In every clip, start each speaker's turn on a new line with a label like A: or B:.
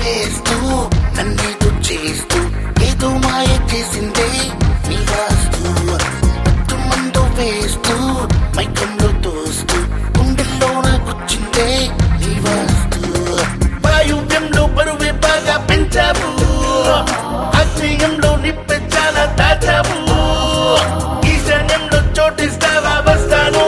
A: వేస్తూ నన్నేదో చేస్తూ ఏదో మాయ చేసిందే నీ వాస్తు మత్తు మందు వేస్తూ మైకంలో తోస్తూ గుండెల్లోన కూర్చుందే నీ వాస్తు వాయువ్యంలో బరువే బాగా పెంచావు ఆగ్నేయంలో నిప్పే చాలా దాచావు ఈశాన్యంలో చోటిస్తావా వస్తాను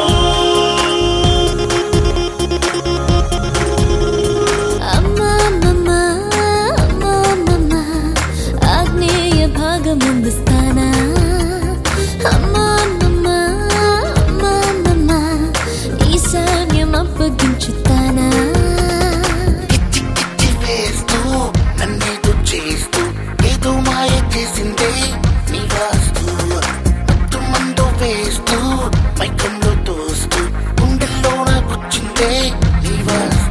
B: అమ్మా అమ్మమ్మ, అమ్మా అమ్మమ్మ, ఆగ్నేయ భాగం అందిస్తానా అమ్మా అమ్మమ్మ, అమ్మా అమ్మమ్మ, ఈశాన్యం అప్పగించుతానా
A: కిచ్చి కిచ్చి వేస్తూ నన్నేదో చేస్తూ ఏదో మాయ చేసిందే నీ వాస్తు మత్తు మందు వేస్తూ మైకంలో తోస్తూ గుండెల్లోన కూర్చుందే నీ వాస్తు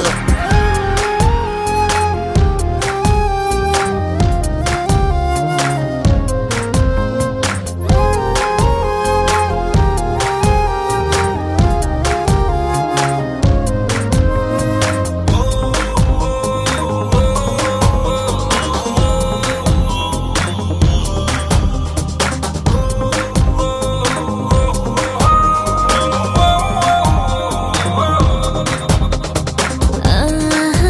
B: ఆహా,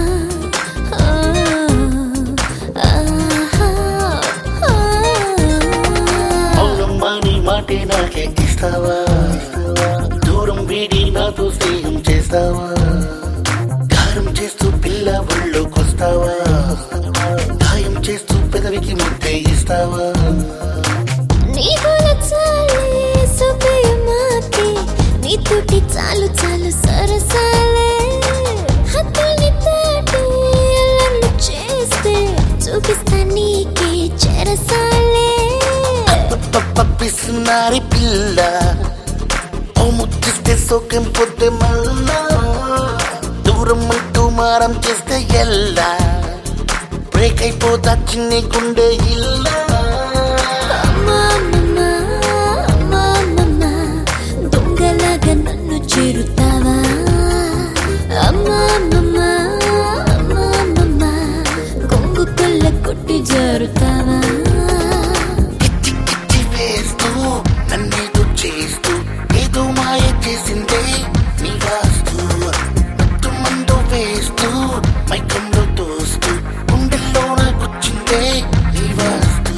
B: ఆహా, ఆహా.
A: అవునమ్మా నీ మాటే నాకే ఇస్తావా దూరం వీడి నాతో స్నేహం చేస్తావా గారం చేస్తూ పిల్ల ఒళ్ళోకొస్తావా గాయం చేస్తూ పెదవికి ముద్దే ఇస్తావా
B: నీకు నచ్చాలి సుఖయమాకి నీతోటి చాలు చాలు సరసాలే హద్దుల్ని దాటి అల్లర్లు చేస్తే చూపిస్తా నీకే చెరసాలే
A: పిస్తున్నారి పిల్ల ఓ ముచ్చిస్తే సోకెం పొద్దు మళ్ళా దూరం అంటూ మారం చేస్తే ఎల్లా బ్రేక్ అయిపోతా చిన్ని గుండె ఇల్లా
B: అమ్మా అమ్మమ్మ, అమ్మా అమ్మమ్మ, దొంగలాగా నన్ను చేరుతావా అమ్మా అమ్మమ్మ, అమ్మా అమ్మమ్మ, కొంగు కొల్ల కొట్టి జారుతావా
A: కిచ్చి కిచ్చి వేస్తూ నన్నేదో చేస్తూ ఏదో మాయ చేసిందే నీ వాస్తు మత్తు మందు వేస్తూ మైకంలో తోస్తూ గుండెల్లోన కూర్చుందే నీ వాస్తు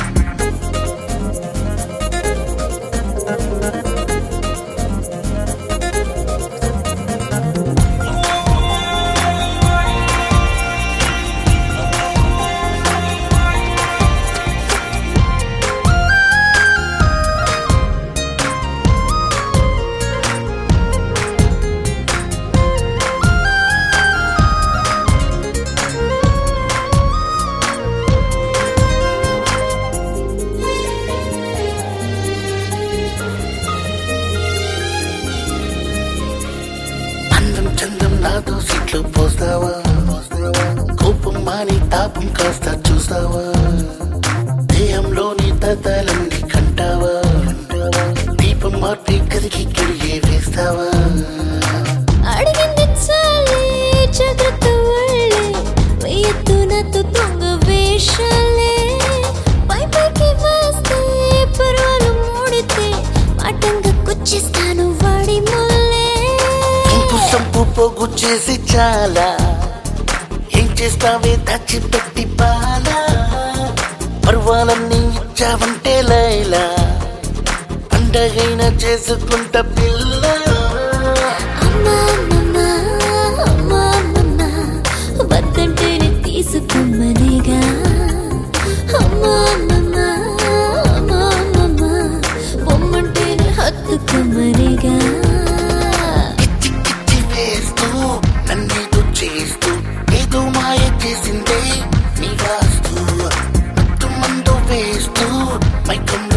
A: అందం చందం నాతో సీట్లు పోస్తావా కోపం మాని తాపం కాస్త చూస్తావా దేహంలోని తతాలన్నీ కంటావా దీపం మార్పి కదికి కిడిగే వేస్తావా
B: అడిగింది చాలే జాగ్రత్త వాళ్ళే వేయద్దు నాతో దొంగ వేషాలే పై పైకి వస్తే పర్వాలు మూడితే మాటంగా కుచ్చిస్తాను వాడి ముల్లే
A: ఇంపు సంపు పోగు చేసి చాలా ఏం చేస్తావే దాచిపెట్టి పాలా పర్వాలన్నీ ఇచ్చావంటే లైలా పండగైనా చేసుకుంటా పిల్ల
B: అమ్మా అమ్మమ్మ, అమ్మా అమ్మమ్మ, వద్దంటేనే తీసుకుమ్మనిగా అమ్మా అమ్మమ్మ, అమ్మా అమ్మమ్మ, పొమ్మంటేనే హత్తుకుమ్మనిగా
A: కిచ్చి కిచ్చి వేస్తూ నన్నేదో చేస్తూ ఏదో మాయ చేసిందే నీ వాస్తు మత్తు మందు వేస్తూ మైకం